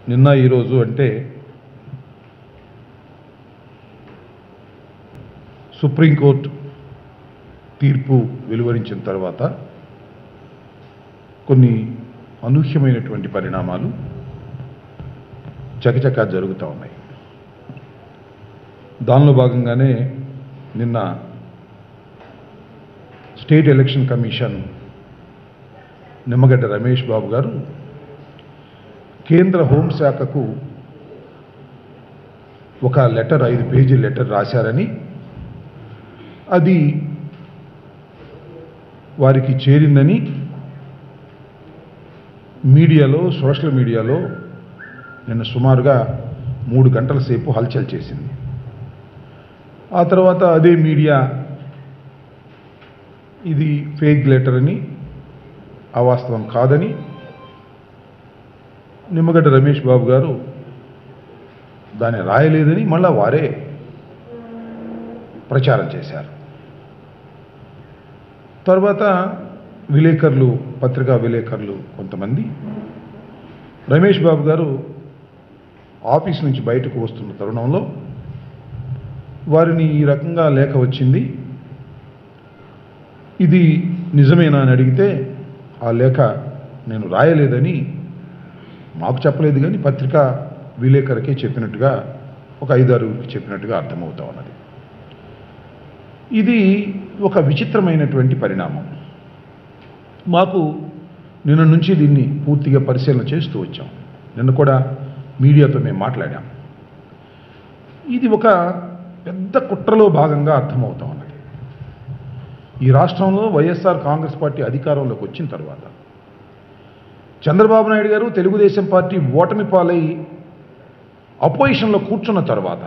నిన్న ఈరోజు అంటే సుప్రీంకోర్టు తీర్పు వెలువరించిన తర్వాత కొన్ని అనూహ్యమైనటువంటి పరిణామాలు చకచకా జరుగుతూ ఉన్నాయి దానిలో భాగంగానే నిన్న state election commission Nimmagadda Ramesh Babu garu కేంద్ర హోంశాఖకు ఒక లెటర్ ఐదు పేజీ లెటర్ రాశారని అది వారికి చేరిందని మీడియాలో సోషల్ మీడియాలో నిన్న సుమారుగా మూడు గంటల సేపు హల్చల్ చేసింది ఆ తర్వాత అదే మీడియా ఇది ఫేక్ లెటర్ అని అవాస్తవం కాదని నిమ్మగడ్డ రమేష్ బాబు గారు దాన్ని రాయలేదని మళ్ళా వారే ప్రచారం చేశారు తర్వాత విలేకరులు పత్రికా విలేకరులు కొంతమంది రమేష్ బాబు గారు ఆఫీస్ నుంచి బయటకు వస్తున్న తరుణంలో వారిని ఈ రకంగా లేఖ వచ్చింది ఇది నిజమేనా అని అడిగితే ఆ లేఖ నేను రాయలేదని మాకు చెప్పలేదు కానీ పత్రికా విలేకరుకే చెప్పినట్టుగా ఒక ఐదారుగురికి చెప్పినట్టుగా అర్థమవుతా ఉన్నది ఇది ఒక విచిత్రమైనటువంటి పరిణామం మాకు నిన్న నుంచి దీన్ని పూర్తిగా పరిశీలన చేస్తూ వచ్చాం నిన్న కూడా మీడియాతో మేము మాట్లాడాం ఇది ఒక పెద్ద కుట్రలో భాగంగా అర్థమవుతా ఉన్నది ఈ రాష్ట్రంలో వైఎస్ఆర్ కాంగ్రెస్ పార్టీ అధికారంలోకి వచ్చిన తర్వాత చంద్రబాబు నాయుడు గారు తెలుగుదేశం పార్టీ ఓటమి పాలై అపోజిషన్లో కూర్చున్న తర్వాత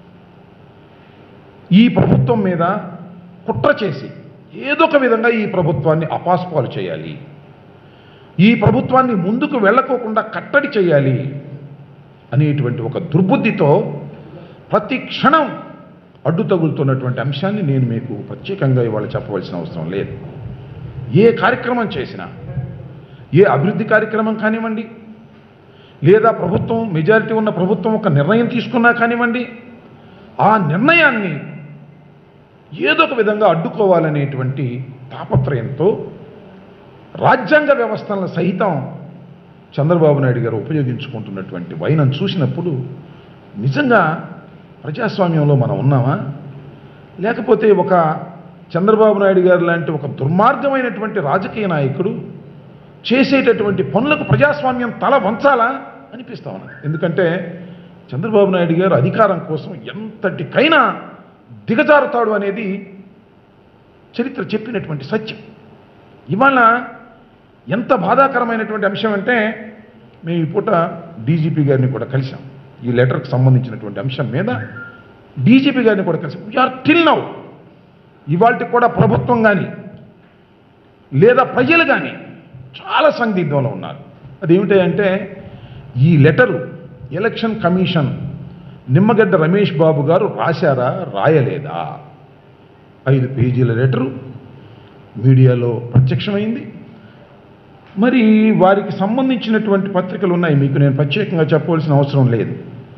ఈ ప్రభుత్వం మీద కుట్ర చేసి ఏదో ఒక విధంగా ఈ ప్రభుత్వాన్ని అపాస్పాలు చేయాలి ఈ ప్రభుత్వాన్ని ముందుకు వెళ్ళకోకుండా కట్టడి చేయాలి అనేటువంటి ఒక దుర్బుద్ధితో ప్రతి క్షణం అడ్డు తగులుతున్నటువంటి అంశాన్ని నేను మీకు ప్రత్యేకంగా ఇవాళ చెప్పవలసిన అవసరం లేదు ఏ కార్యక్రమం చేసినా ఏ అభివృద్ధి కార్యక్రమం కానివ్వండి లేదా ప్రభుత్వం మెజారిటీ ఉన్న ప్రభుత్వం ఒక నిర్ణయం తీసుకున్నా కానివ్వండి ఆ నిర్ణయాన్ని ఏదో ఒక విధంగా అడ్డుకోవాలనేటువంటి తాపత్రయంతో రాజ్యాంగ వ్యవస్థలను సహితం చంద్రబాబు నాయుడు గారు ఉపయోగించుకుంటున్నటువంటి వైనం చూసినప్పుడు నిజంగా ప్రజాస్వామ్యంలో మనం ఉన్నామా లేకపోతే ఒక చంద్రబాబు నాయుడు గారు లాంటి ఒక దుర్మార్గమైనటువంటి రాజకీయ నాయకుడు చేసేటటువంటి పనులకు ప్రజాస్వామ్యం తల వంచాలా అనిపిస్తా ఉన్నది ఎందుకంటే చంద్రబాబు నాయుడు గారు అధికారం కోసం ఎంతటికైనా దిగజారుతాడు అనేది చరిత్ర చెప్పినటువంటి సత్యం ఇవాళ ఎంత బాధాకరమైనటువంటి అంశం అంటే మేము ఈ పూట డీజీపీ గారిని కూడా కలిసాం ఈ లెటర్కి సంబంధించినటువంటి అంశం మీద డీజీపీ గారిని కూడా కలిసాం వీఆర్ టిల్ నౌ ఇవాళకి కూడా ప్రభుత్వం కానీ లేదా ప్రజలు కానీ చాలా సందిగ్ధంలో ఉన్నారు అదేమిటంటే ఈ letter election commission Nimmagadda Ramesh Babu garu రాశారా రాయలేదా ఐదు పేజీల లెటరు మీడియాలో ప్రత్యక్షమైంది మరి వారికి సంబంధించినటువంటి పత్రికలు ఉన్నాయి మీకు నేను ప్రత్యేకంగా చెప్పవలసిన అవసరం లేదు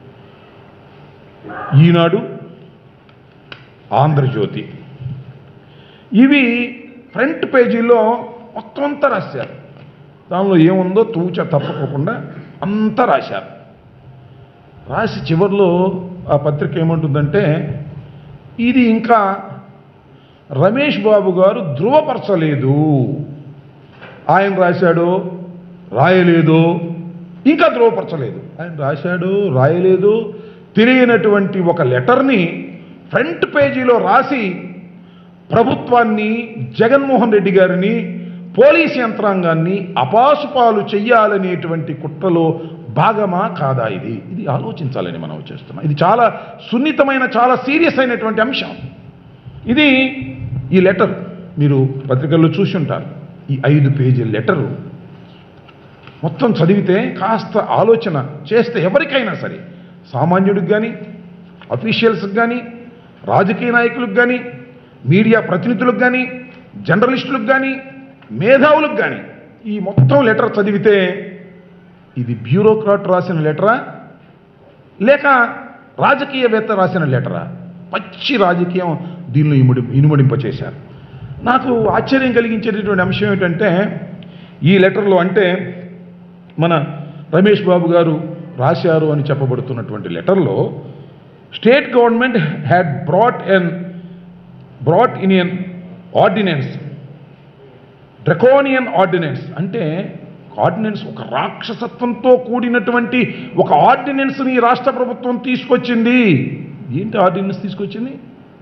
ఈనాడు ఆంధ్రజ్యోతి ఇవి ఫ్రంట్ పేజీలో మొత్తం అంతా రాశారు దానిలో ఏముందో తూచ తప్పకోకుండా అంతా రాశారు రాసి చివరిలో ఆ పత్రిక ఏమంటుందంటే ఇది ఇంకా రమేష్ బాబు గారు ధృవపరచలేదు ఆయన రాశాడు రాయలేదు ఇంకా ధృవపరచలేదు ఆయన రాశాడు రాయలేదు తెలియనటువంటి ఒక లెటర్ని ఫ్రంట్ పేజీలో రాసి ప్రభుత్వాన్ని జగన్మోహన్ రెడ్డి గారిని పోలీస్ యంత్రాంగాన్ని అపాసుపాలు చెయ్యాలనేటువంటి కుట్రలో భాగమా కాదా ఇది ఇది ఆలోచించాలని మనం చేస్తున్నాం ఇది చాలా సున్నితమైన చాలా సీరియస్ అయినటువంటి అంశం ఇది ఈ లెటర్ మీరు పత్రికల్లో చూసి ఉంటారు ఈ ఐదు పేజీల లెటరు మొత్తం చదివితే కాస్త ఆలోచన చేస్తే ఎవరికైనా సరే సామాన్యుడికి కానీ అఫీషియల్స్కి కానీ రాజకీయ నాయకులకు కానీ మీడియా ప్రతినిధులకు కానీ జర్నలిస్టులకు కానీ మేధావులకు కానీ ఈ మొత్తం లెటర్ చదివితే ఇది బ్యూరోక్రాట్ రాసిన లెటరా లేక రాజకీయవేత్త రాసిన లెటరా పచ్చి రాజకీయం దీనిలో ఇముడి ఇనుమడింపచేశారు నాకు ఆశ్చర్యం కలిగించేటటువంటి అంశం ఏమిటంటే ఈ లెటర్లో అంటే మన రమేష్ బాబు గారు రాశారు అని చెప్పబడుతున్నటువంటి లెటర్లో state government had brought an brought in an ordinance draconian ordinance అంటే ఆర్డినెన్స్ ఒక రాక్షసత్వంతో కూడినటువంటి ఒక ఆర్డినెన్స్ని ఈ రాష్ట్ర ప్రభుత్వం తీసుకొచ్చింది ఏంటి ఆర్డినెన్స్ తీసుకొచ్చింది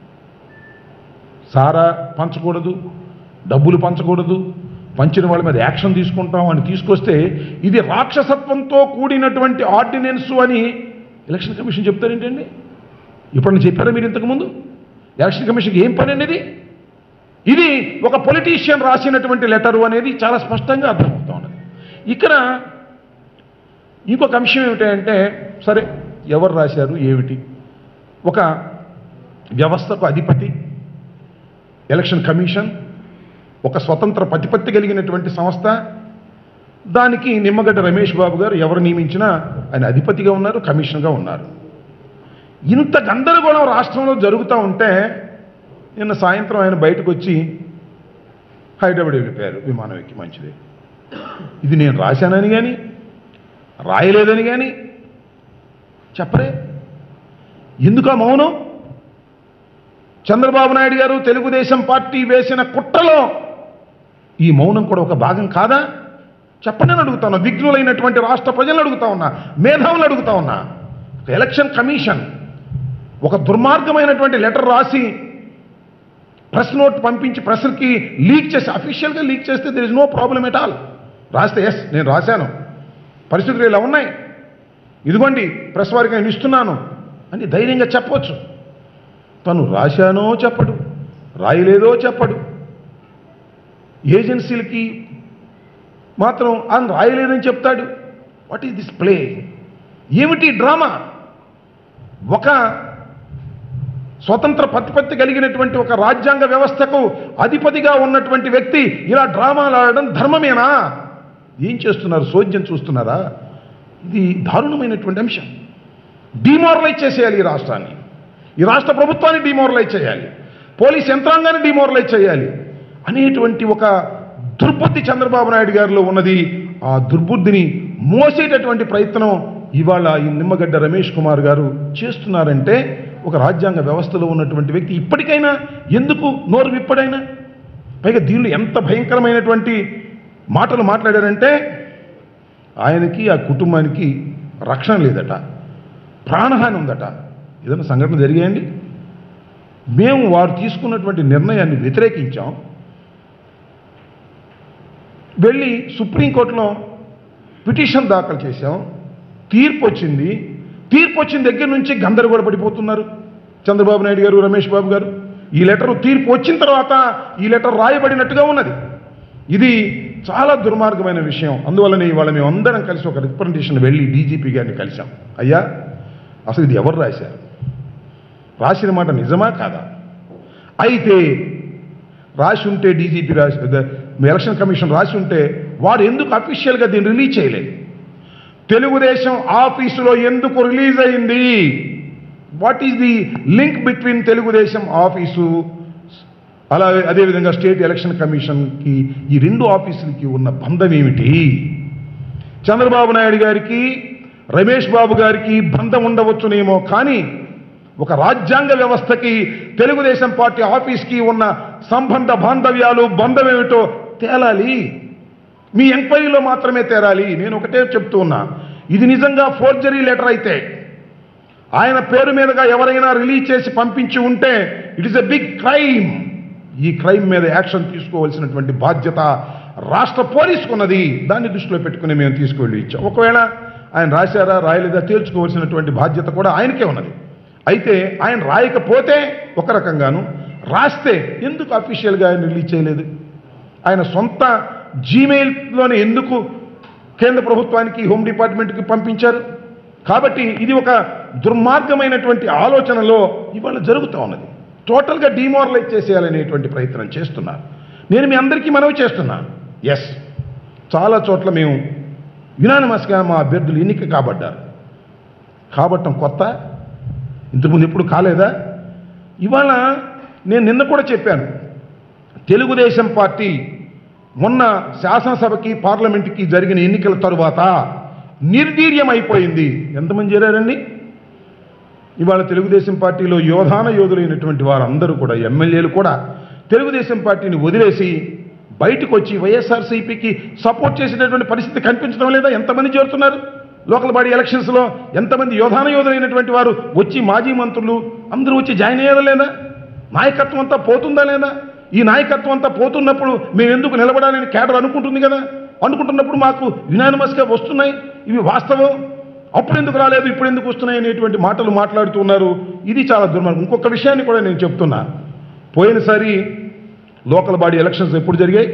సారా పంచకూడదు డబ్బులు పంచకూడదు పంచిన వాళ్ళ మీద యాక్షన్ తీసుకుంటాం అని తీసుకొస్తే ఇది రాక్షసత్వంతో కూడినటువంటి ఆర్డినెన్స్ అని ఎలక్షన్ కమిషన్ చెప్తారేంటండి ఎప్పుడన్నా చెప్పారా మీరు ఇంతకుముందు ఎలక్షన్ కమిషన్కి ఏం పని అనేది ఇది ఒక పొలిటీషియన్ రాసినటువంటి లెటరు అనేది చాలా స్పష్టంగా అర్థమవుతా ఉన్నది ఇక్కడ ఇంకొక అంశం ఏమిటంటే సరే ఎవరు రాశారు ఏమిటి ఒక వ్యవస్థకు అధిపతి ఎలక్షన్ కమిషన్ ఒక స్వతంత్ర ప్రతిపత్తి కలిగినటువంటి సంస్థ దానికి నిమ్మగడ్డ రమేష్ బాబు గారు ఎవరు నియమించినా ఆయన అధిపతిగా ఉన్నారు కమిషన్గా ఉన్నారు ఇంత గందరగోళం రాష్ట్రంలో జరుగుతూ ఉంటే నిన్న సాయంత్రం ఆయన బయటకు వచ్చి హైదరాబాద్ వెళ్ళిపోయారు విమానం ఎక్కి మంచిదే ఇది నేను రాశానని కానీ రాయలేదని కానీ చెప్పరే ఎందుకు ఆ మౌనం చంద్రబాబు నాయుడు గారు తెలుగుదేశం పార్టీ వేసిన కుట్రలో ఈ మౌనం కూడా ఒక భాగం కాదా చెప్పండి అని అడుగుతాను విఘ్నులైనటువంటి రాష్ట్ర ప్రజలను అడుగుతా ఉన్నా మేధావులు అడుగుతా ఉన్నా ఒక ఎలక్షన్ కమిషన్ ఒక దుర్మార్గమైనటువంటి లెటర్ రాసి ప్రెస్ నోట్ పంపించి ప్రెస్కి లీక్ చేసి అఫీషియల్గా లీక్ చేస్తే there is no problem at all రాస్తే ఎస్ నేను రాశాను పరిస్థితులు ఇలా ఉన్నాయి ఇదిగోండి ప్రెస్ వారికి నేను ఇస్తున్నాను అని ధైర్యంగా చెప్పవచ్చు తను రాశానో చెప్పడు రాయలేదో చెప్పడు ఏజెన్సీలకి మాత్రం ఆయన రాయలేదని చెప్తాడు వాట్ ఈస్ దిస్ ప్లే ఏమిటి డ్రామా ఒక స్వతంత్ర ప్రతిపత్తి కలిగినటువంటి ఒక రాజ్యాంగ వ్యవస్థకు అధిపతిగా ఉన్నటువంటి వ్యక్తి ఇలా డ్రామాలు ఆడడం ధర్మమేనా ఏం చేస్తున్నారు సోద్యం చూస్తున్నారా ఇది దారుణమైనటువంటి అంశం డిమోరలైజ్ చేసేయాలి ఈ రాష్ట్రాన్ని ఈ రాష్ట్ర ప్రభుత్వాన్ని డిమోరలైజ్ చేయాలి పోలీస్ యంత్రాంగాన్ని డిమోరలైజ్ చేయాలి అనేటువంటి ఒక దుర్బుద్ధి చంద్రబాబు నాయుడు గారిలో ఉన్నది ఆ దుర్బుద్ధిని మోసేటటువంటి ప్రయత్నం ఇవాళ ఈ నిమ్మగడ్డ రమేష్ కుమార్ గారు చేస్తున్నారంటే ఒక రాజ్యాంగ వ్యవస్థలో ఉన్నటువంటి వ్యక్తి ఇప్పటికైనా ఎందుకు నోరు విప్పడైనా పైగా దీనిలో ఎంత భయంకరమైనటువంటి మాటలు మాట్లాడారంటే ఆయనకి ఆ కుటుంబానికి రక్షణ లేదట ప్రాణహాని ఉందట ఏదైనా సంఘటన జరిగాయండి మేము వారు తీసుకున్నటువంటి నిర్ణయాన్ని వ్యతిరేకించాం వెళ్ళి సుప్రీంకోర్టులో పిటిషన్ దాఖలు చేశాం తీర్పు వచ్చింది తీర్పు వచ్చిన దగ్గర నుంచి గందరగోళ పడిపోతున్నారు చంద్రబాబు నాయుడు గారు రమేష్ బాబు గారు ఈ లెటర్ తీర్పు వచ్చిన తర్వాత ఈ లెటర్ రాయబడినట్టుగా ఉన్నది ఇది చాలా దుర్మార్గమైన విషయం అందువల్లనే ఇవాళ మేము అందరం కలిసి ఒక రిప్రజెంటేషన్ వెళ్ళి డీజీపీ గారిని కలిసాం అయ్యా అసలు ఇది ఎవరు రాశారు రాసిన మాట నిజమా కాదా అయితే రాసి ఉంటే డీజీపీ రాసి అదే, ఎలక్షన్ కమిషన్ రాసి ఉంటే వారు ఎందుకు అఫీషియల్గా దీన్ని రిలీజ్ చేయలేదు తెలుగుదేశం ఆఫీసులో ఎందుకు రిలీజ్ అయింది what is the link between Telugu Desam office అలాగే అదేవిధంగా స్టేట్ ఎలక్షన్ కమిషన్కి ఈ రెండు ఆఫీసులకి ఉన్న బంధం ఏమిటి చంద్రబాబు నాయుడు గారికి రమేష్ బాబు గారికి బంధం ఉండవచ్చునేమో కానీ ఒక రాజ్యాంగ వ్యవస్థకి తెలుగుదేశం పార్టీ ఆఫీస్కి ఉన్న సంబంధ బాంధవ్యాలు బంధం ఏమిటో తేలాలి మీ ఎంక్వైరీలో మాత్రమే తేరాలి నేను ఒకటే చెప్తూ ఉన్నా ఇది నిజంగా ఫోర్జరీ లెటర్ అయితే ఆయన పేరు మీదుగా ఎవరైనా రిలీజ్ చేసి పంపించి ఉంటే it is a big crime ఈ క్రైమ్ మీద యాక్షన్ తీసుకోవాల్సినటువంటి బాధ్యత రాష్ట్ర పోలీసుకున్నది దాన్ని దృష్టిలో పెట్టుకుని మేము తీసుకువెళ్ళి ఇచ్చాం ఒకవేళ ఆయన రాశారా రాయలేదా తేల్చుకోవాల్సినటువంటి బాధ్యత కూడా ఆయనకే ఉన్నది అయితే ఆయన రాయకపోతే ఒక రకంగాను రాస్తే ఎందుకు అఫీషియల్గా ఆయన రిలీజ్ చేయలేదు ఆయన సొంత జీమెయిల్లోనే ఎందుకు కేంద్ర ప్రభుత్వానికి హోమ్ డిపార్ట్మెంట్కి పంపించారు కాబట్టి ఇది ఒక దుర్మార్గమైనటువంటి ఆలోచనలో ఇవాళ జరుగుతూ ఉన్నది టోటల్గా డిమోరలైజ్ చేసేయాలనేటువంటి ప్రయత్నం చేస్తున్నారు నేను మీ అందరికీ మనవి చేస్తున్నాను ఎస్ చాలా చోట్ల మేము యునానిమస్గా మా అభ్యర్థులు ఎన్నిక కాబడ్డారు కాబట్టం కొత్త ఇంతకుముందు ఎప్పుడు కాలేదా ఇవాళ నేను నిన్న కూడా చెప్పాను తెలుగుదేశం పార్టీ మొన్న శాసనసభకి పార్లమెంటుకి జరిగిన ఎన్నికల తరువాత నిర్వీర్యం అయిపోయింది ఎంతమంది చేరారండి ఇవాళ తెలుగుదేశం పార్టీలో యోధాన యోధులైనటువంటి వారందరూ కూడా ఎమ్మెల్యేలు కూడా తెలుగుదేశం పార్టీని వదిలేసి బయటకు వచ్చి వైఎస్ఆర్సీపీకి సపోర్ట్ చేసేటటువంటి పరిస్థితి కనిపించడం లేదా ఎంతమంది చేరుతున్నారు లోకల్ బాడీ ఎలక్షన్స్లో ఎంతమంది యోధాన యోధులైనటువంటి వారు వచ్చి మాజీ మంత్రులు అందరూ వచ్చి జాయిన్ అయ్యారా లేదా నాయకత్వం అంతా పోతుందా లేదా ఈ నాయకత్వం అంతా పోతున్నప్పుడు మేము ఎందుకు నిలబడాలని కేడర్ అనుకుంటుంది కదా అనుకుంటున్నప్పుడు మాకు యునానిమస్గా వస్తున్నాయి ఇవి వాస్తవం అప్పుడు ఎందుకు రాలేదు ఇప్పుడు ఎందుకు వస్తున్నాయి అనేటువంటి మాటలు మాట్లాడుతున్నారు ఇది చాలా దుర్మార్గం ఇంకొక విషయాన్ని కూడా నేను చెప్తున్నా పోయినసారి లోకల్ బాడీ ఎలక్షన్స్ ఎప్పుడు జరిగాయి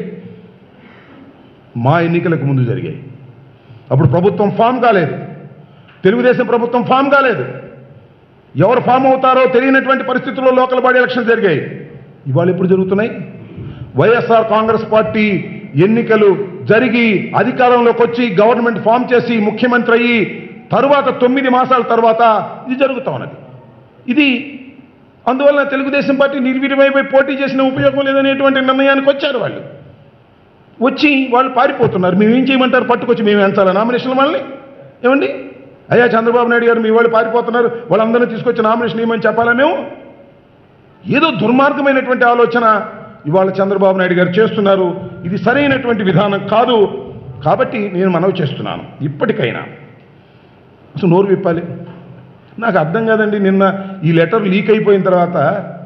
మా ఎన్నికలకు ముందు జరిగాయి అప్పుడు ప్రభుత్వం ఫామ్ కాలేదు తెలుగుదేశం ప్రభుత్వం ఫామ్ కాలేదు ఎవరు ఫామ్ అవుతారో తెలియనటువంటి పరిస్థితుల్లో లోకల్ బాడీ ఎలక్షన్ జరిగాయి ఇవాళ ఎప్పుడు జరుగుతున్నాయి వైఎస్ఆర్ కాంగ్రెస్ పార్టీ ఎన్నికలు జరిగి అధికారంలోకి వచ్చి గవర్నమెంట్ ఫామ్ చేసి ముఖ్యమంత్రి అయ్యి తరువాత తొమ్మిది మాసాల తర్వాత ఇది జరుగుతా ఉన్నది ఇది అందువల్ల తెలుగుదేశం పార్టీ నిర్వీర్యమైపోయి పోటీ చేసిన ఉపయోగం లేదనేటువంటి నిర్ణయానికి వచ్చారు వాళ్ళు వచ్చి వాళ్ళు పారిపోతున్నారు మేము ఏం చేయమంటారు పట్టుకొచ్చి మేము ఎంచాలా నామినేషన్ వాళ్ళని ఏమండి అయ్యా చంద్రబాబు నాయుడు గారు మీ వాళ్ళు పారిపోతున్నారు వాళ్ళందరినీ తీసుకొచ్చి నామినేషన్ ఏమని చెప్పాలా మేము ఏదో దుర్మార్గమైనటువంటి ఆలోచన ఇవాళ చంద్రబాబు నాయుడు గారు చేస్తున్నారు ఇది సరైనటువంటి విధానం కాదు కాబట్టి నేను మనవి చేస్తున్నాను ఇప్పటికైనా అసలు నోరు విప్పాలి నాకు అర్థం కాదండి నిన్న ఈ లెటర్ లీక్ అయిపోయిన తర్వాత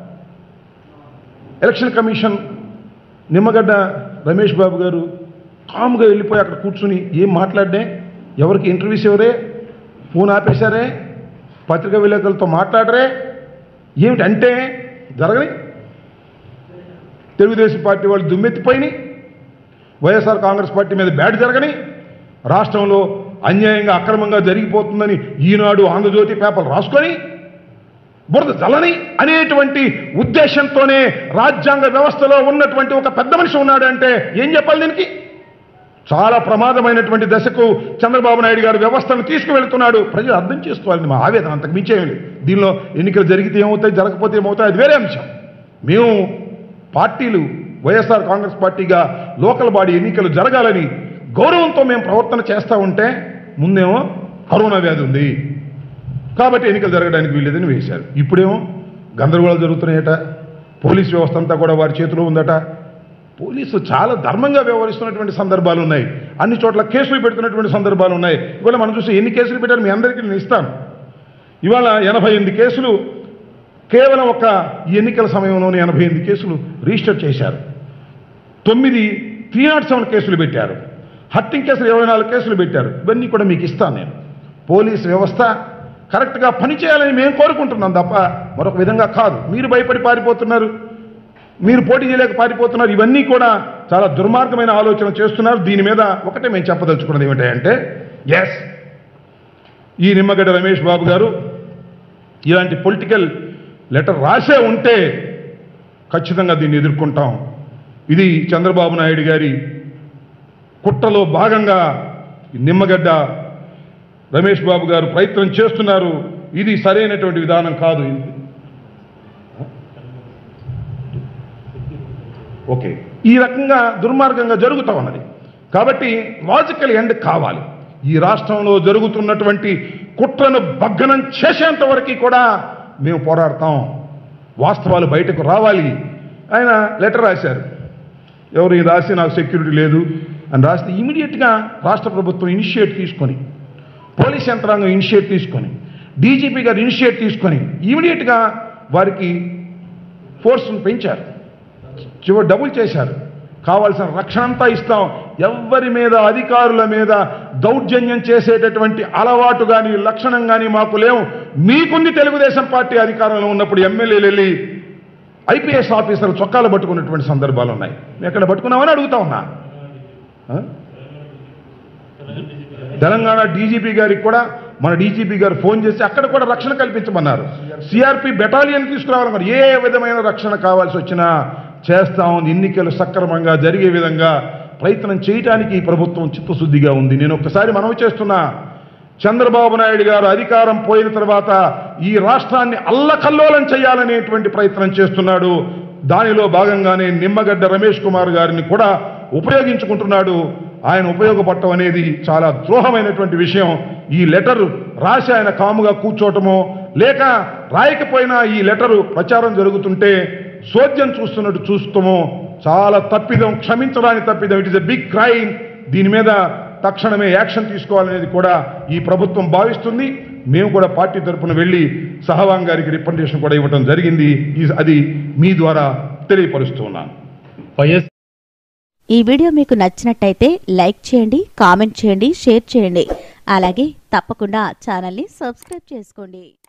ఎలక్షన్ కమిషన్ నిమ్మగడ్డ రమేష్ బాబు గారు కామ్గా వెళ్ళిపోయి అక్కడ కూర్చుని ఏం మాట్లాడే ఎవరికి ఇంటర్వ్యూస్ ఎవరే ఫోన్ ఆపేశారే పత్రికా విలేకరులతో మాట్లాడరే ఏమిటి అంటే జరగని తెలుగుదేశం పార్టీ వాళ్ళు దుమ్మెత్తిపోయినాయి వైఎస్ఆర్ కాంగ్రెస్ పార్టీ మీద బ్యాడ్ జరగని రాష్ట్రంలో అన్యాయంగా అక్రమంగా జరిగిపోతుందని ఈనాడు ఆంధ్రజ్యోతి పేపర్లు రాసుకొని బురద జలని అనేటువంటి ఉద్దేశంతోనే రాజ్యాంగ వ్యవస్థలో ఉన్నటువంటి ఒక పెద్ద మనిషి ఉన్నాడు అంటే ఏం చెప్పాలి దీనికి చాలా ప్రమాదమైనటువంటి దశకు చంద్రబాబు నాయుడు గారు వ్యవస్థను తీసుకువెళ్తున్నాడు ప్రజలు అర్థం చేసుకోవాలని మా ఆవేదన అంతకు మించేమి లేదు దీనిలో ఎన్నికలు జరిగితే ఏమవుతాయి జరగకపోతే ఏమవుతాయి అది వేరే అంశం మేము పార్టీలు వైఎస్ఆర్ కాంగ్రెస్ పార్టీగా లోకల్ బాడీ ఎన్నికలు జరగాలని గౌరవంతో మేము ప్రవర్తన చేస్తూ ఉంటే ముందేమో కరోనా వ్యాధి ఉంది కాబట్టి ఎన్నికలు జరగడానికి వీల్లేదని వేశారు ఇప్పుడేమో గందరగోళాలు జరుగుతున్నాయట పోలీస్ వ్యవస్థ అంతా కూడా వారి చేతిలో ఉందట పోలీసు చాలా ధర్మంగా వ్యవహరిస్తున్నటువంటి సందర్భాలు ఉన్నాయి అన్ని చోట్ల కేసులు పెడుతున్నటువంటి సందర్భాలు ఉన్నాయి ఇవాళ మనం చూసి ఎన్ని కేసులు పెట్టారు మీ అందరికీ నేను ఇస్తాను ఇవాళ ఎనభై ఎనిమిది కేసులు కేవలం ఒక ఈ ఎన్నికల సమయంలోనే ఎనభై ఎనిమిది కేసులు రిజిస్టర్ చేశారు తొమ్మిది త్రీ నాట్ సెవెన్ కేసులు పెట్టారు హత్తింగ్ కేసులు ఇరవై నాలుగు కేసులు పెట్టారు ఇవన్నీ కూడా మీకు ఇస్తాను నేను పోలీస్ వ్యవస్థ కరెక్ట్గా పనిచేయాలని మేము కోరుకుంటున్నాం తప్ప మరొక విధంగా కాదు మీరు భయపడి పారిపోతున్నారు మీరు పోటీ చేయలేక పారిపోతున్నారు ఇవన్నీ కూడా చాలా దుర్మార్గమైన ఆలోచన చేస్తున్నారు దీని మీద ఒకటే మేము చెప్పదలుచుకున్నది ఏమిటంటే ఎస్ ఈ నిమ్మగడ్డ రమేష్ బాబు గారు ఇలాంటి పొలిటికల్ లెటర్ రాసే ఉంటే ఖచ్చితంగా దీన్ని ఎదుర్కొంటాం ఇది చంద్రబాబు నాయుడు గారి కుట్రలో భాగంగా ఈ నిమ్మగడ్డ రమేష్ బాబు గారు ప్రయత్నం చేస్తున్నారు ఇది సరైనటువంటి విధానం కాదు ఓకే ఈ రకంగా దుర్మార్గంగా జరుగుతూ ఉన్నది కాబట్టి లాజికల్ ఎండ్ కావాలి ఈ రాష్ట్రంలో జరుగుతున్నటువంటి కుట్రను భగ్గనం చేసేంత వరకు కూడా మేము పోరాడతాం వాస్తవాలు బయటకు రావాలి ఆయన లెటర్ రాశారు ఎవరు ఈ రాసి నాకు సెక్యూరిటీ లేదు అని రాస్తే ఇమీడియట్గా రాష్ట్ర ప్రభుత్వం ఇనిషియేట్ తీసుకొని పోలీస్ యంత్రాంగం ఇనిషియేట్ తీసుకొని డీజీపీ గారు ఇనిషియేట్ తీసుకొని ఇమీడియట్గా వారికి ఫోర్స్ను పెంచారు చివరి డబుల్ చేశారు కావాల్సిన రక్షణ అంతా ఇస్తాం ఎవ్వరి మీద అధికారుల మీద దౌర్జన్యం చేసేటటువంటి అలవాటు కానీ లక్షణం కానీ మాకు లేవు మీకుంది తెలుగుదేశం పార్టీ అధికారంలో ఉన్నప్పుడు ఎమ్మెల్యేలు వెళ్ళి ఐపీఎస్ ఆఫీసర్లు చొక్కాలు పట్టుకున్నటువంటి సందర్భాలు ఉన్నాయి మేము ఎక్కడ పట్టుకున్నామని అడుగుతా ఉన్నా ఆ? తెలంగాణ డీజీపీ గారికి కూడా మన డీజీపీ గారు ఫోన్ చేసి అక్కడ కూడా రక్షణ కల్పించమన్నారు సిఆర్పి బెటాలియన్ తీసుకురావాలన్నారు ఏ విధమైన రక్షణ కావాల్సి వచ్చినా చేస్తాం ఎన్నికలు సక్రమంగా జరిగే విధంగా ప్రయత్నం చేయటానికి ఈ ప్రభుత్వం చిత్తశుద్ధిగా ఉంది నేను ఒక్కసారి మనవి చేస్తున్నా చంద్రబాబు నాయుడు గారు అధికారం పోయిన తర్వాత ఈ రాష్ట్రాన్ని అల్లకల్లోలం చేయాలనేటువంటి ప్రయత్నం చేస్తున్నాడు దానిలో భాగంగానే నిమ్మగడ్డ రమేష్ కుమార్ గారిని కూడా ఉపయోగించుకుంటున్నాడు ఆయన ఉపయోగపడటం అనేది చాలా ద్రోహమైనటువంటి విషయం ఈ లెటర్ రాసి ఆయన కాముగా కూర్చోవటమో లేక రాయకపోయినా ఈ లెటరు ప్రచారం జరుగుతుంటే సోద్యం చూస్తున్నట్టు చూస్తామో చాలా తప్పిదం క్షమించడానికి తప్పిదం it is a big crime దీని మీద తక్షణమే యాక్షన్ తీసుకోవాలనేది కూడా ఈ ప్రభుత్వం భావిస్తుంది మేము కూడా పార్టీ తరపున వెళ్ళి సహవాంగ్ గారికి రిప్రజెంటేషన్ కూడా ఇవ్వడం జరిగింది ఈ- అది మీ ద్వారా తెలియపరుస్తున్నాను వైఎస్ ఈ వీడియో మీకు నచ్చినట్టయితే లైక్ చేయండి కామెంట్ చేయండి షేర్ చేయండి అలాగే తప్పకుండా ఛానల్ని సబ్స్క్రైబ్ చేసుకోండి